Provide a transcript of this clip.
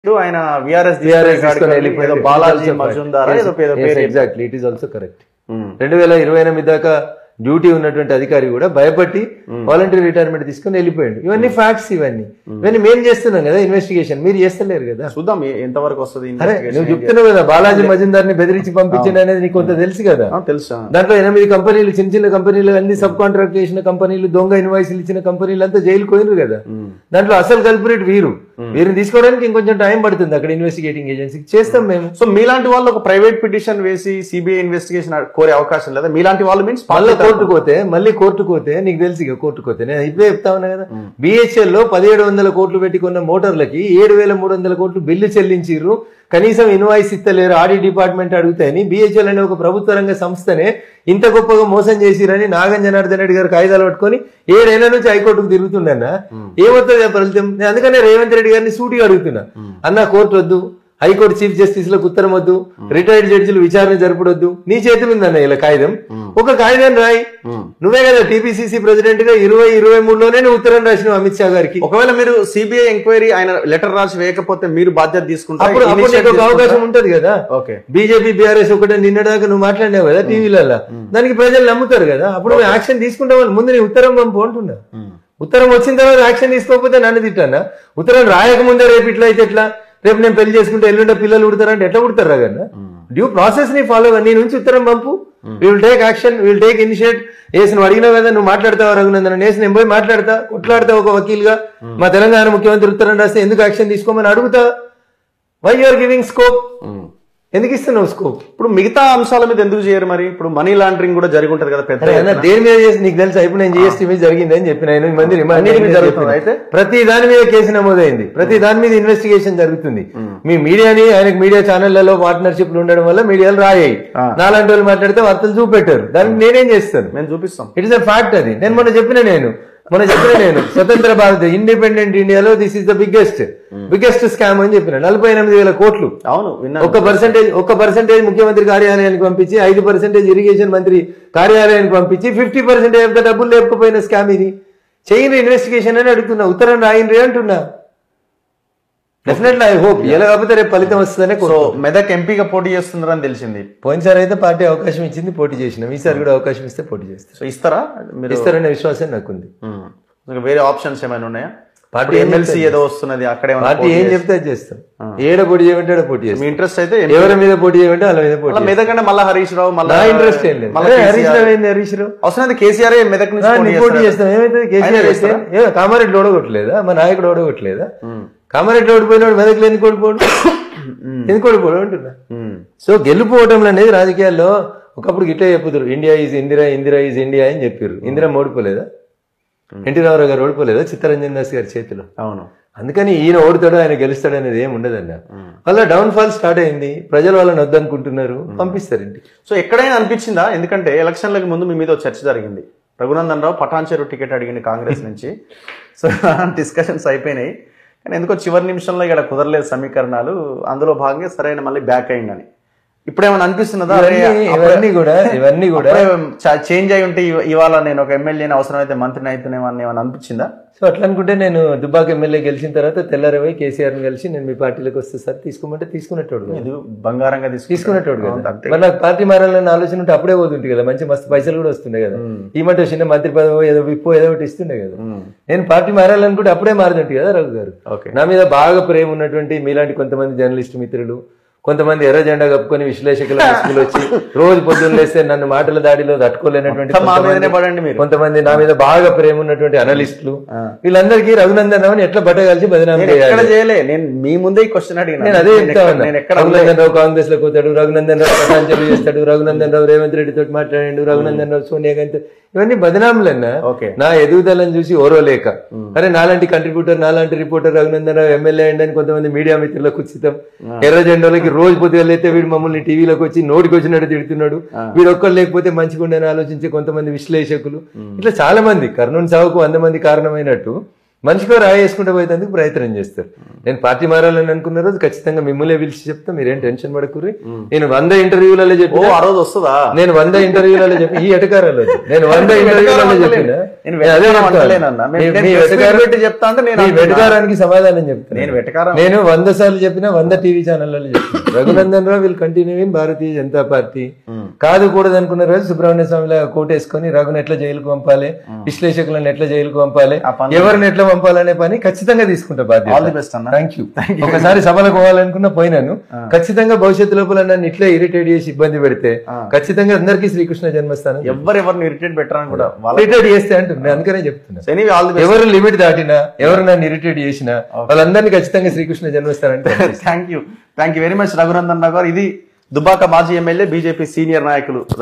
ఆయన VRS TRS తీసుకొని వెళ్ళిపోయాడు ఏదో బాలాజీ మజుందార్ ఏదో పేరు పేరు exactly it is also correct um. రెండు వేల ఇరవై ఎనిమిది దాకా డ్యూటీ ఉన్నటువంటి అధికారి కూడా భయపట్టి వాలంటరీ రిటైర్మెంట్ తీసుకొని వెళ్ళిపోయాడు ఇవన్నీ ఫ్యాక్ట్స్ ఇవన్నీ ఇవన్నీ మేము చేస్తున్నాం కదా ఇన్వెస్టిగేషన్ మీరు చేస్తలేరు కదా చూద్దాం ఏ- ఎంతవరకు వస్తుంది అరే investigation. నువ్వు చెప్తున్నావు కదా బాలాజీ మజుందార్ ని బెదిరించి పంపించింది అనేది నీకు కొంత తెలుసు కదా ఆ, తెలుసా దాంట్లో ఎనిమిది కంపెనీలు చిన్న చిన్న కంపెనీలు అన్ని సబ్ కాంట్రాక్ట్ చేసిన కంపెనీలు దొంగ ఇన్వాయిస్లు ఇచ్చిన కంపెనీలు అంతా జైలుకు పోయినారు కదా దాంట్లో అసలు కల్పరేట్ వీరు వీరిని తీసుకోవడానికి ఇంకొంచెం టైం పడుతుంది అక్కడ ఇన్వెస్టిగేటింగ్ ఏజెన్సీకి చేస్తాం మేము సో మీలాంటి వాళ్ళు ఒక ప్రైవేట్ పిటిషన్ వేసి సిబిఐ ఇన్వెస్టిగేషన్ కోరే అవకాశం లేదా మీలాంటి వాళ్ళు మీన్స్ మళ్ళీ కోర్టుకు పోతే మళ్ళీ కోర్టుకు పోతే నీకు తెలుసు ఇక కోర్టుకు పోతే నేను ఇప్పుడే చెప్తా ఉన్నా కదా బిహెచ్ఎల్ లో పదిహేడు వందల కోట్లు పెట్టి కొన్న మోటార్లకి ఏడు వేల మూడు వందల కోట్లు బిల్లు చెల్లించిర్రు కనీసం ఇన్వాయిస్ ఇస్తలేరు ఆడిట్ డిపార్ట్మెంట్ అడుగుతాయని బిహెచ్ఎల్ అనే ఒక ప్రభుత్వ రంగ సంస్థనే ఇంత గొప్పగా మోసం చేసిరని నాగం జనార్దన్ రెడ్డి గారు కాగితాలు పట్టుకొని ఏడేళ్ల నుంచి హైకోర్టుకు తిరుగుతుండన్న ఏమవుతుంది ఆ ఫలితం నేను అందుకనే రేవంత్ రెడ్డి గారిని సూటిగా అడుగుతున్నా అన్న కోర్టు వద్దు హైకోర్టు చీఫ్ జస్టిస్ లకు ఉత్తరం వద్దు రిటైర్డ్ జడ్జిలు విచారణ జరపడొద్దు నీ చేతులు ఉందన్న ఇలా కాగితం ఒక కాగితం రాయి నువ్వే కదా టీపీసీసీ ప్రెసిడెంట్ గా ఇరవై ఇరవై మూడులోనే నువ్వు ఉత్తరం రాసినావు అమిత్ షా గారికి ఒకవేళ మీరు సిబిఐ ఎంక్వైరీ ఆయన లెటర్ రాసి వేయకపోతే మీరు బాధ్యత తీసుకుంటారు అప్పుడు అప్పుడు నీకు ఒక అవకాశం ఉంటది కదా ఓకే బీజేపీ బీఆర్ఎస్ ఒకటే నిన్నదాకా నువ్వు మాట్లాడినావు కదా టీవీలలో దానికి ప్రజలు నమ్ముతారు కదా అప్పుడు నువ్వు యాక్షన్ తీసుకుంటావు ముందు నీ ఉత్తరం పంపు అంటున్నా ఉత్తరం వచ్చిన తర్వాత యాక్షన్ తీసుకోకపోతే నన్ను తిట్టానా ఉత్తరం రాయకముందే రేపు ఇట్లా అయితే ఎట్లా రేపు నేను పెళ్లి చేసుకుంటే ఎల్లుండే పిల్లలు ఉడతారంటే ఎట్లా ఉడతారా కదా డ్యూ ప్రాసెస్ ని ఫాలో నీ నుంచి ఉత్తరం పంపు will take action will take initiate ఏసి నువ్వు అడిగినావు కదా నువ్వు మాట్లాడతావు రఘునందన్ నేసి నేను పోయి మాట్లాడతా కొట్లాడతా ఒక వకీల్గా మా తెలంగాణ ముఖ్యమంత్రి ఉత్తరం రాస్తే ఎందుకు యాక్షన్ తీసుకోమని అడుగుతా వై యూఆర్ గివింగ్ స్కోప్ ఎందుకు ఇస్తున్నావు స్కోప్ ఇప్పుడు మిగతా అంశాల మీద ఎందుకు చేయరు మరి ఇప్పుడు మనీ లాండరింగ్ కూడా జరిగి ఉంటది కదా పెద్ద అరే అన్న దేని మీద చేసి నీకు తెలుసా ఇప్పుడు నేను జిఎస్టీ మీద జరిగింది అని చెప్పిన ఎనిమిది మంది రిమాండ్ అన్నిటి మీద అయ్యారని జరుగుతుందా చెప్పిన. అయితే? ప్రతి దాని మీద కేసు నమోదైంది ప్రతి దాని మీద ఇన్వెస్టిగేషన్ జరుగుతుంది మీ మీడియాని ఆయనకు మీడియా ఛానళ్లలో పార్ట్నర్షిప్లు ఉండడం వల్ల మీడియాలు రాయాయి ఆ. నాలాంటి వాళ్ళు మాట్లాడితే వార్తలు చూపెట్టారు దానికి నేనేం చేస్తాను మేము చూపిస్తాం ఇట్ ఇస్ అ ఫ్యాక్ట్ అది నేను మొన్న చెప్పిన నేను మొన్న చెప్పిన నేను స్వతంత్ర భారత్ ఇండిపెండెంట్ ఇండియాలో this is the biggest biggest scam అని చెప్పిన నలభై ఎనిమిది వేల కోట్లు అవును విన్నాను ఒక పర్సెంటేజ్ ఒక పర్సెంటేజ్ ముఖ్యమంత్రి కార్యాలయానికి పంపించి ఐదు పర్సెంటేజ్ ఇరిగేషన్ మంత్రి కార్యాలయానికి పంపించి ఫిఫ్టీ పర్సెంటేజ్ ఆఫ్ ద డబ్బులు లేకపోయిన స్కామ్ ఇది చేయని ఇన్వెస్టిగేషన్ అని అడుగుతున్నా ఉత్తరం రాయండి అంటున్నా డెఫినెట్లీ ఐ హోప్ ఎలా కాకపోతే రేపు ఫలితం వస్తుందనే సో మెదక్ ఎంపీగా పోటీ చేస్తున్నారని తెలిసింది పోయినసారి అయితే పార్టీ అవకాశం ఇచ్చింది పోటీ చేసినాం ఈసారి కూడా అవకాశం ఇస్తే పోటీ చేస్తాం సో ఇస్తారా మీరు ఇస్తారనే విశ్వాసం నాకుంది ఉమ్. ఇంకా వేరే ఆప్షన్స్ ఏమైనా ఉన్నాయా పార్టీ పార్టీ ఏం ఎమ్మెల్సీ చెప్తే ఏదో వస్తున్నది అక్కడ ఏమైనా పార్టీ పోటీ ఏం చేస్తా- చెప్తే అది చేస్తాం ఏడ పోటీ చేయమంటే ఆడ పోటీ మీ చేస్తాం ఇంట్రెస్ట్ అయితే ఎవరి మీద పోటీ చేయమంటే వాళ్ళ మీద పోటీ మళ్ళీ మెదక్ అంటే మళ్ళీ హరీష్ రావు మళ్ళీ నా ఇంట్రెస్ట్ ఏం లేదు మళ్ళీ అరే, హరీష్ కేసీఆర్. రావు ఏంది హరీష్ రావు అవసరం కేసీఆర్ మెదక్ నుంచి ఆ, పోటీ నీ పోటీ చేస్తారా? చేస్తాం ఏమైతుంది కేసీఆర్ ఆయన అయితే ఏ, కామారెడ్డి ఓడగొట్టలేదా మా నాయకుడు ఓడగొట్టలేదా కామారెడ్డి ఓడిపోయినాడు మెదక్లో ఎందుకు ఓడిపోడు ఎందుకు ఓడిపోడు అంటున్నా ఉమ్. సో గెలుపు ఓటములు అనేది రాజకీయాల్లో ఒకప్పుడు ఇట్లే చెప్పుదురు India is Indira Indira is India అని చెప్పారు ఇందిరా ఓడిపోలేదా ఎన్టీ రామారావు గారు ఓడిపోలేదా చిత్తరంజన్ దాస్ గారి చేతిలో అవును అందుకని ఈయన ఓడుతాడు ఆయన గెలుస్తాడు అనేది ఏమి ఉండదన్న వాళ్ళ డౌన్ ఫాల్ స్టార్ట్ అయింది ప్రజలు వాళ్ళని వద్దనుకుంటున్నారు పంపిస్తారు ఇంటికి సో ఎక్కడైనా అనిపించిందా ఎందుకంటే ఎలక్షన్లకు ముందు మీ మీద ఒక చర్చ జరిగింది రఘునందన్ రావు పటాన్ చెరువు టికెట్ అడిగింది కాంగ్రెస్ నుంచి సో డిస్కషన్స్ అయిపోయినాయి కానీ ఎందుకో చివరి నిమిషంలో ఇక్కడ కుదరలేదు సమీకరణాలు అందులో భాగంగా సరైన మళ్ళీ బ్యాక్ అయిందని ఇప్పుడేమైనా అనిపిస్తున్నదా అరే, ఇవన్నీ- అప్పుడే- ఇవన్నీ కూడా ఇవన్నీ కూడా చేంజ్ అయి ఉంటే ఇవ- ఇవాళ నేను ఒక ఎమ్మెల్యేని అవసరమైతే మంత్రిని అవుతున్నామని ఏమైనా అనిపించిందా సో అట్లా అనుకుంటే నేను దుబ్బాక ఎమ్మెల్యే గెలిచిన తర్వాత తెల్లారపోయి కేసీఆర్ ని కలిసి నేను మీ పార్టీలోకి వస్తే సార్ తీసుకోమంటే తీసుకునేటోడు కాదు. ఇది బంగారంగా తీసుకు తీసుకునేటోడు అవును, కదా అంతే. మరి నాకు పార్టీ మారాలని ఆలోచన ఉంటే అప్పుడే పోతుంటే కదా మంచి మస్తు పైసలు కూడా వస్తుండే కదా ఈ మధ్య చిన్న మంత్రి పదవి ఏదో విప్పో ఏదో ఒకటి ఇస్తుండే కదా నేను పార్టీ మారాలనుకుంటే అప్పుడే మారుతుంటే కదా రఘు గారు ఓకే నా మీద బాగా ప్రేమ ఉన్నటువంటి మీలాంటి కొంతమంది జర్నలిస్ట్ మిత్రులు కొంతమంది ఎర్ర జెండా కప్పుకొని విశ్లేషకుల ముసుగులు వచ్చి రోజు పొద్దున్న లేస్తే నన్ను మాటల దాడిలో తట్టుకోలేనటువంటి మొత్తం మా కొంతమంది- మీదనే పడండి మీరు. కొంతమంది నా మీద బాగా ప్రేమ ఉన్నటువంటి అనలిస్టులు వీళ్ళందరికీ రఘునందన్ రావుని ఎట్లా బట్టగలిసి బదనాం నేను చేయాలి ఎక్కడ చేయలే నేను మీ ముందే ఈ క్వశ్చన్ అడిగిన నేను అదే చెప్తా ఉన్నా నేను ఎక్కడ రఘునందన్ రావు కాంగ్రెస్ లోకి పోతాడు రఘునందన్ రావు పటాంజలి చేస్తాడు రఘునందన్ రావు రేవంత్ రెడ్డి తోటి మాట్లాడాడు రఘునందన్ రావు సోనియా గాంధీ ఇవన్నీ బదనాములన్నా ఓకే నా ఎదుగుదలను చూసి ఓరోలేక అరే నాలాంటి కంట్రిబ్యూటర్ నాలాంటి రిపోర్టర్ రఘునందన్ రావు ఎమ్మెల్యే అండి కొంతమంది మీడియా మిత్రులకు ఉచితం ఎర్ర జెండాలకి రోజు పొద్దుగా అయితే వీడు మమ్మల్ని టీవీలోకి వచ్చి నోటికి వచ్చినట్టు తిడుతున్నాడు వీడు ఒక్కరు లేకపోతే మంచిగా ఉండని ఆలోచించే కొంతమంది విశ్లేషకులు ఇట్లా చాలా మంది కర్నూలు సాగుకు వంద మంది కారణమైనట్టు మనిషికో రాయి వేసుకుంటూ పోయేందుకు ప్రయత్నం చేస్తారు నేను పార్టీ మారాలని అనుకున్న రోజు ఖచ్చితంగా మిమ్మల్ని పిలిచి చెప్తా మీరేం టెన్షన్ పడకుర్రి నేను వంద ఇంటర్వ్యూలలో ఓ చెప్పిన ఆ రోజు వస్తుందా నేను వంద ఇంటర్వ్యూలలో చెప్పి ఈ ఎటకారాలు వద్దు. నేను వంద ఇంటర్వ్యూలలో చెప్పిన నేను నేను అదే వెటకారం చెప్తాను. అంటలేనన్నా. మీ- నేను మీ press meet వెటకారం- పెట్టి చెప్తా అంటే నేను మీ అంటున్నా. వెటకారానికి సమాధానం చెప్తాను నేను వెటకారం నేను వంద సార్లు చెప్పిన వంద టీవీ ఛానళ్ళలో చెప్పిన Raghunandan Rao will continue in Bharatiya Janata Party కాదు కూడదు అనుకున్న రోజు సుబ్రహ్మణ్య స్వామిలా కోటేసుకొని రఘుని ఎట్లా జైలుకు పంపాలి విశ్లేషకులను ఎట్లా జైలుకు పంపాలి ఆ పని- ఎవరిని ఎట్లా పంపాలనే పని ఖచ్చితంగా తీసుకుంటా ఆల్ ది బాధ్యత బెస్ట్ అన్న థ్యాంక్ యూ ఒకసారి సభలకు పోవాలనుకున్నా పోయినాను ఖచ్చితంగా భవిష్యత్తు లోపల నన్ను ఇట్లా ఇరిటేట్ చేసి ఇబ్బంది పెడితే ఖచ్చితంగా అందరికీ శ్రీకృష్ణ జన్మస్థానం ఎవరెవరిని ఇరిటేట్ పెట్టరని కూడా వాళ్ళ ఇరిటేట్ చేస్తే అంటున్నా నేను అందుకనే చెప్తున్నా ఎనీవే ఆల్ ది బెస్ట్ ఎవరు లిమిట్ దాటినా ఎవరు నన్ను ఇరిటేట్ చేసినా వాళ్ళందరినీ ఖచ్చితంగా శ్రీకృష్ణ జన్మస్థానం thank you thank you very much Raghunandan Rao garu ఇది దుబాక మాజీ ఎమ్మెల్యే బీజేపీ సీనియర్ నాయకులు